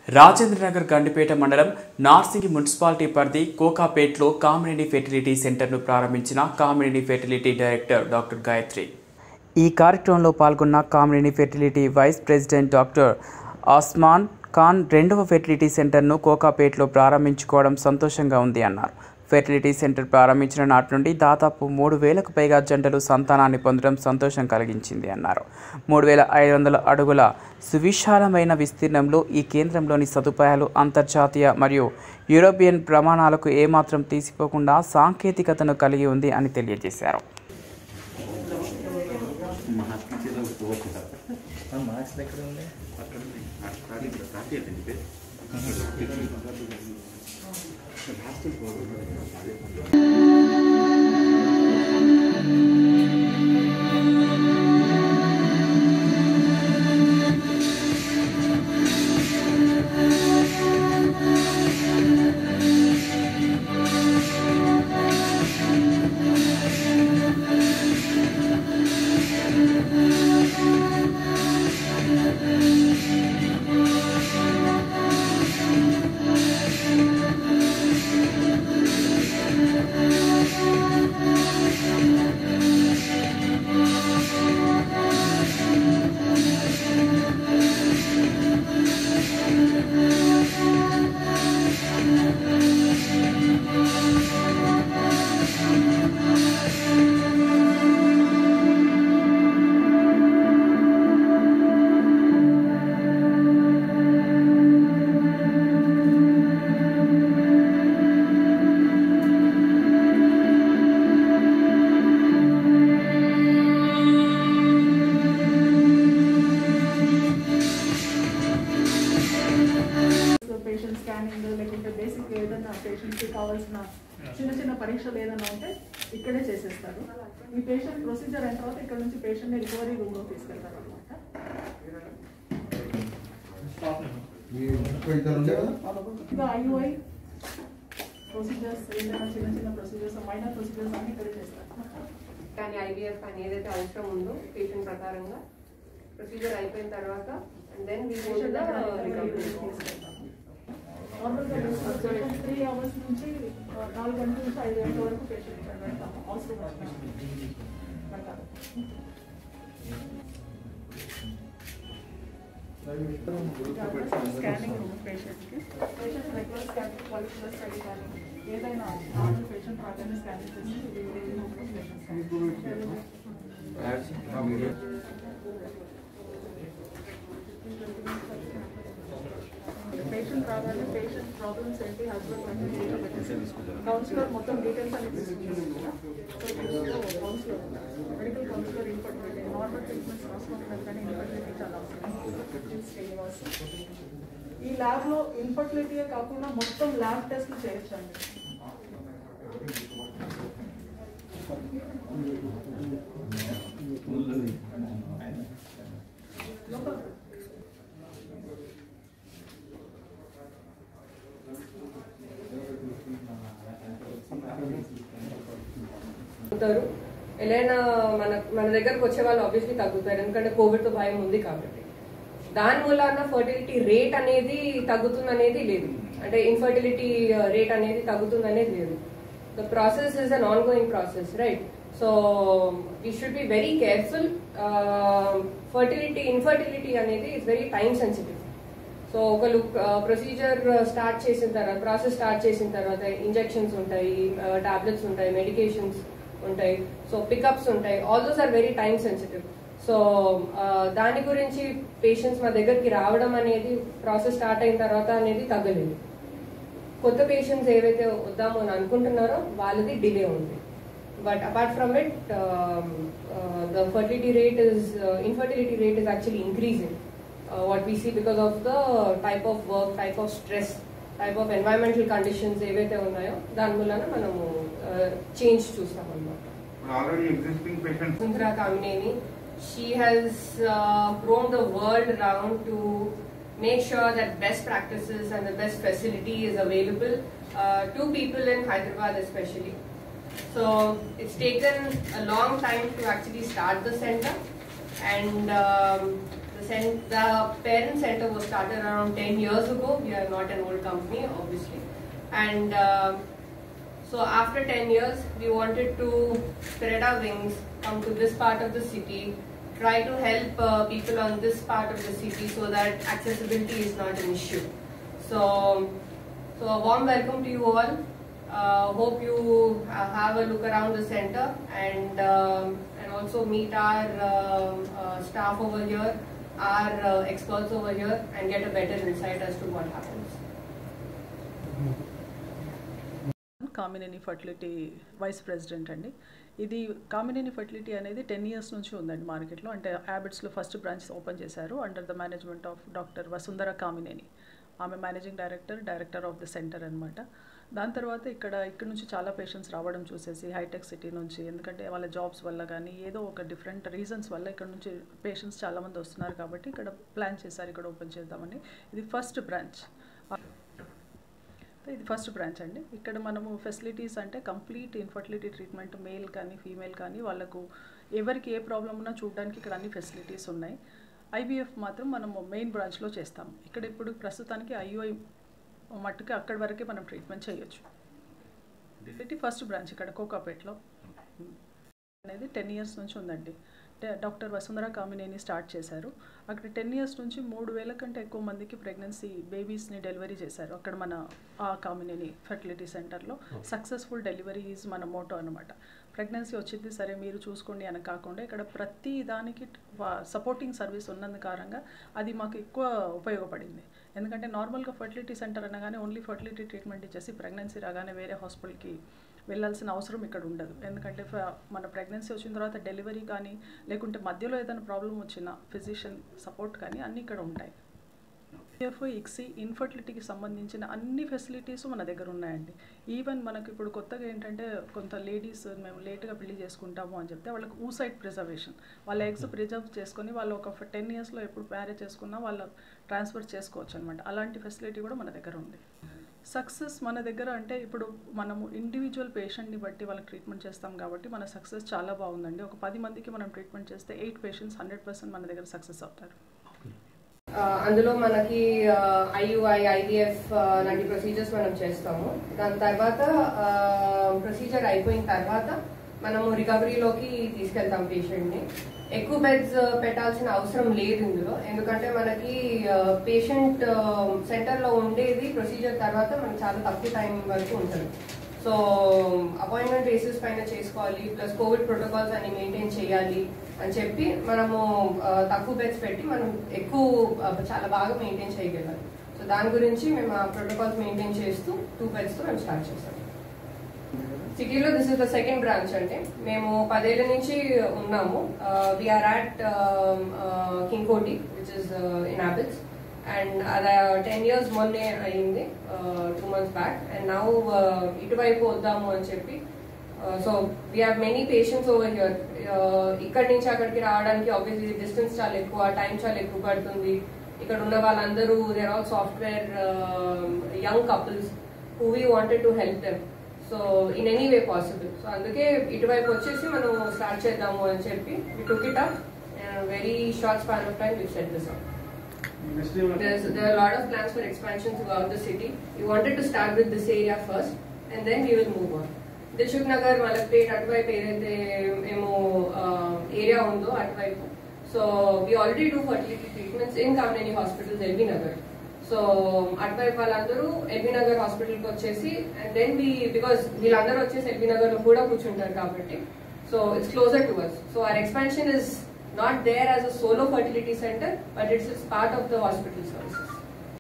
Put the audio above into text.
రాజేంద్రనగర్ గండిపేట మండలం నార్సింగి మున్సిపాలిటీ పరిధి కోకాపేట్లో కామినేని ఫెర్టిలిటీ సెంటర్ను ప్రారంభించిన Kamineni fertility director doctor Gayatri ఈ కార్యక్రమంలో పాల్గొన్న Kamineni fertility vice president doctor Asman Khan రెండవ ఫెర్టిలిటీ సెంటర్ను కోకాపేట్లో ప్రారంభించుకోవడం సంతోషంగా ఉంది అన్నారు ఫెర్టిలిటీ సెంటర్ ప్రారంభించిన నాటి నుండి దాదాపు మూడు వేలకు పైగా జంటలు సంతానాన్ని పొందడం సంతోషం కలిగించింది అన్నారు మూడు వేల ఐదు వందల అడుగుల సువిశాలమైన విస్తీర్ణంలో ఈ కేంద్రంలోని సదుపాయాలు అంతర్జాతీయ మరియు యూరోపియన్ ప్రమాణాలకు ఏమాత్రం తీసిపోకుండా సాంకేతికతను కలిగి ఉంది అని తెలియజేశారు మార్క్స్ ఎక్కడ ఉంది పేషెంట్ స్కానింగ్ లేకుంటే బేసిక్ ఏదైనా పేషెంట్కి కావాల్సిన చిన్న చిన్న పరీక్షలు ఏదైనా ఉంటే ఇక్కడే చేసేస్తారు ఈ పేషెంట్ ప్రొసీజర్ అయిన తర్వాత ఇక్కడ నుంచి పేషెంట్ని రికవరీ రూమ్లో తీసుకెళ్తారు అనమాట ఇంకా ఐఓఐ ప్రొసీజర్స్ ఏదైనా చిన్న చిన్న ప్రొసీజర్స్ మైనర్ ప్రొసీజర్స్ అన్ని ఇక్కడే చేస్తారు కానీ ఐవీఎఫ్ అని ఏదైతే అవసరం ఉందో పేషెంట్ ప్రకారంగా ప్రొసీజర్ అయిపోయిన తర్వాత and then we go to patient ద దగ్గర రికవరీ నార్మల్గా త్రీ అవర్స్ నుంచి ఆ, నాలుగు గంటల నుంచి ఐదు గంటల వరకు పేషెంట్ ఇక్కడ పెడతాము అవసరం వచ్చినప్పుడు పెడతాము స్కానింగ్ పేషెంట్కి patient regular scanning follicular study కానీ ఏదైనా నార్మల్ పేషెంట్ రాగానే స్కానింగ్ చేసి పేషెంట్ స్కానింగ్ పేషెంట్ రాగానే పేషెంట్ ప్రాబ్లమ్స్ ఏంటి హస్బెండ్ కౌన్సిలర్ మొత్తం డీటెయిల్స్ అన్ని తీసుకుంటారు counsellor medical counsellor infertility normal treatments రాసుకుంటున్నారు కానీ ఇన్ఫర్టిలిటీ చాలా అవసరం శ్రీనివాస్ ఈ ల్యాబ్లో ఇన్ఫర్టిలిటీయే కాకుండా మొత్తం ల్యాబ్ టెస్ట్లు చేయొచ్చండి లోపల తగ్గుతారు ఎలా మన మన దగ్గరకు వచ్చే వాళ్ళు ఆబ్వియస్లీ తగ్గుతారు ఎందుకంటే కోవిడ్ తో భయం ఉంది కాబట్టి దాని మూలాన ఫర్టిలిటీ రేట్ అనేది తగ్గుతుంది అనేది లేదు అంటే ఇన్ఫర్టిలిటీ రేట్ అనేది తగ్గుతుంది అనేది లేదు the process is an ongoing process right so we should be very careful fertility infertility అనేది is very time sensitive so ఒకళ్ళు ప్రొసీజర్ స్టార్ట్ చేసిన తర్వాత ప్రాసెస్ స్టార్ట్ చేసిన తర్వాత ఇంజెక్షన్స్ ఉంటాయి టాబ్లెట్స్ ఉంటాయి మెడికేషన్స్ ఉంటాయి సో పికప్స్ ఉంటాయి all those are very time sensitive so దాని గురించి పేషెంట్స్ మా దగ్గరికి రావడం అనేది ప్రాసెస్ స్టార్ట్ అయిన తర్వాత అనేది తగ్గలేదు కొత్త పేషెంట్స్ ఏవైతే వద్దామో అని అనుకుంటున్నారో వాళ్ళది డిలే ఉంది but apart from it the fertility rate is infertility rate is actually increasing what we see because of the type of work type of stress type of environmental conditions ఏవైతే ఉన్నాయో దాని వలన మనము చేంజ్ చూస్తాం అనమాట already existing patients Sundra Kamineni. She has uh, roamed the world around to make sure that best practices and the best facility is available uh, to people in Hyderabad especially. So it's taken a long time to actually start the center and um, the, cen- the parent center was started around 10 years ago. We are not an old company, obviously. And uh, so after 10 years, we wanted to spread our wings, come to this part of the city, try to help uh, people on this part of the city so that accessibility is not an issue. So, so a warm welcome to you all. Uh, hope you uh, have a look around the center and um, and also meet our um, uh, staff over here, our uh, experts over here, and get a better insight as to what happens. Kamineni fertility vice president అండి ఇది Kamineni fertility అనేది ten years నుంచి ఉందండి మార్కెట్లో అంటే హ్యాబిట్స్లో first branch open చేశారు under the management of doctor Vasundhara Kamineni ఆమె managing director director of the centre అనమాట దాని తర్వాత ఇక్కడ ఇక్కడ నుంచి చాలా పేషెంట్స్ రావడం చూసేసి హైటెక్ సిటీ నుంచి ఎందుకంటే వాళ్ళ జాబ్స్ వల్ల కానీ ఏదో ఒక డిఫరెంట్ రీజన్స్ వల్ల ఇక్కడ నుంచి పేషెంట్స్ చాలామంది వస్తున్నారు కాబట్టి ఇక్కడ ప్లాన్ చేశారు ఇక్కడ ఓపెన్ చేద్దామని ఇది ఫస్ట్ బ్రాంచ్ ఇది ఫస్ట్ బ్రాంచ్ అండి ఇక్కడ మనము ఫెసిలిటీస్ అంటే కంప్లీట్ ఇన్ఫర్టిలిటీ ట్రీట్మెంట్ మేల్ కానీ ఫీమేల్ కానీ వాళ్ళకు ఎవరికి ఏ ప్రాబ్లం ఉన్నా చూడడానికి ఇక్కడ అన్ని ఫెసిలిటీస్ ఉన్నాయి ఐవీఎఫ్ మాత్రం మనము మెయిన్ బ్రాంచ్లో చేస్తాం ఇక్కడ ఇప్పుడు ప్రస్తుతానికి ఐయుఐ మట్టుకు అక్కడి వరకే మనం ట్రీట్మెంట్ చేయొచ్చు ఇది ఫస్ట్ బ్రాంచ్ ఇక్కడ కోకాపేట్లో అనేది టెన్ ఇయర్స్ నుంచి ఉందండి డా- డాక్టర్ వసుంధర కామినేని స్టార్ట్ చేశారు అక్కడ టెన్ ఇయర్స్ నుంచి మూడు వేల కంటే ఎక్కువ మందికి ప్రెగ్నెన్సీ బేబీస్ని డెలివరీ చేశారు అక్కడ మన ఆ కామినేని ఫెర్టిలిటీ సెంటర్లో సక్సెస్ఫుల్ డెలివరీ ఈజ్ మన మోటో అనమాట ప్రెగ్నెన్సీ వచ్చింది సరే మీరు చూసుకోండి అని కాకుండా ఇక్కడ ప్రతి దానికి సపోర్టింగ్ సర్వీస్ ఉన్నందు కారణంగా అది మాకు ఎక్కువ ఉపయోగపడింది ఎందుకంటే నార్మల్గా ఫర్టిలిటీ సెంటర్ అనగానే ఓన్లీ ఫర్టిలిటీ ట్రీట్మెంట్ ఇచ్చేసి ప్రెగ్నెన్సీ రాగానే వేరే హాస్పిటల్కి వెళ్ళాల్సిన అవసరం ఇక్కడ ఉండదు ఎందుకంటే ఫ- మన ప్రెగ్నెన్సీ వచ్చిన తర్వాత డెలివరీ కానీ లేకుంటే మధ్యలో ఏదైనా ప్రాబ్లం వచ్చినా ఫిజిషియన్ సపోర్ట్ కానీ అన్నీ ఇక్కడ ఉంటాయి ఎఫ్ ఇక్సీ ఇన్ఫర్టిలిటీకి సంబంధించిన అన్ని ఫెసిలిటీస్ మన దగ్గర ఉన్నాయండి ఈవెన్ మనకు ఇప్పుడు కొత్తగా ఏంటంటే కొంత లేడీస్ మేము లేట్గా పెళ్లి చేసుకుంటాము అని చెప్తే వాళ్ళకి ఊసైడ్ ప్రిజర్వేషన్ వాళ్ళ ఎగ్స్ ప్రిజర్వ్ చేసుకొని వాళ్ళు ఒక టెన్ ఇయర్స్లో ఎప్పుడు మ్యారేజ్ చేసుకున్నా వాళ్ళ ట్రాన్స్ఫర్ చేసుకోవచ్చు అనమాట అలాంటి ఫెసిలిటీ కూడా మన దగ్గర ఉంది సక్సెస్ మన దగ్గర అంటే ఇప్పుడు మనము ఇండివిజువల్ పేషెంట్ని బట్టి వాళ్ళకి ట్రీట్మెంట్ చేస్తాం కాబట్టి మన సక్సెస్ చాలా బాగుందండి ఒక పది మందికి మనం ట్రీట్మెంట్ చేస్తే ఎయిట్ పేషెంట్స్ హండ్రెడ్ పర్సెంట్ మన దగ్గర సక్సెస్ అవుతారు ఆ, అందులో మనకి ఐయుఐ ఐడిఎఫ్ లాంటి ప్రొసీజర్స్ మనం చేస్తాము దాని తర్వాత ప్రొసీజర్ అయిపోయిన తర్వాత మనము రికవరీలోకి తీసుకెళ్తాం పేషెంట్ని ఎక్కువ బెడ్స్ పెట్టాల్సిన అవసరం లేదు ఇందులో ఎందుకంటే మనకి పేషెంట్ సెంటర్లో ఉండేది ప్రొసీజర్ తర్వాత మనకి చాలా తక్కువ టైం వరకు ఉంటుంది సో అపాయింట్మెంట్ బేసిస్ పైన చేసుకోవాలి ప్లస్ కోవిడ్ ప్రోటోకాల్స్ అన్ని మెయింటైన్ చేయాలి అని చెప్పి మనము ఆ, తక్కువ బెడ్స్ పెట్టి మనం ఎక్కువ ఆ, చాలా బాగా మెయింటైన్ చేయగలం సో దాని గురించి మేము ఆ ప్రోటోకాల్స్ మెయింటైన్ చేస్తూ టూ బెడ్స్తో మేము స్టార్ట్ చేస్తాం సిటీలో this is the second branch అండి మేము పదేళ్ల నుంచి ఉన్నాము we are at Kingkoti which is in apples and అది టెన్ ఇయర్స్ మొన్నే అయింది two months back and now ఇటువైపు వద్దాము అని చెప్పి so we have many patients over here ఇక్కడి నుంచి అక్కడికి రావడానికి ఆబ్వియస్లీ డిస్టెన్స్ చాలా ఎక్కువ టైం చాలా ఎక్కువ పడుతుంది ఇక్కడ ఉన్న వాళ్ళందరూ they're all software young couples who we wanted to help them so in any way possible so అందుకే ఇటువైపు వచ్చేసి మనం స్టార్ట్ చేద్దాము అని చెప్పి we took it up very short span of time we set this up There's, there are a lot of plans for expansion throughout the city. We wanted to start with this area first, and then we will move on. Dilsukh Nagar Malakpet అటువైపు ఏదైతే మేము area ఉందో అటువైపు so we already do fertility treatments in Kamineni hospitals LB Nagar so అటువైపు వాళ్ళందరూ LB Nagar హాస్పిటల్కి వచ్చేసి and then we because వీళ్ళందరూ వచ్చేసి ఎల్బీ నగర్ లో కూడా కూర్చుంటారు కాబట్టి so it's closer to us so our expansion is not there as a solo fertility center, but it's, it's part of the hospital services.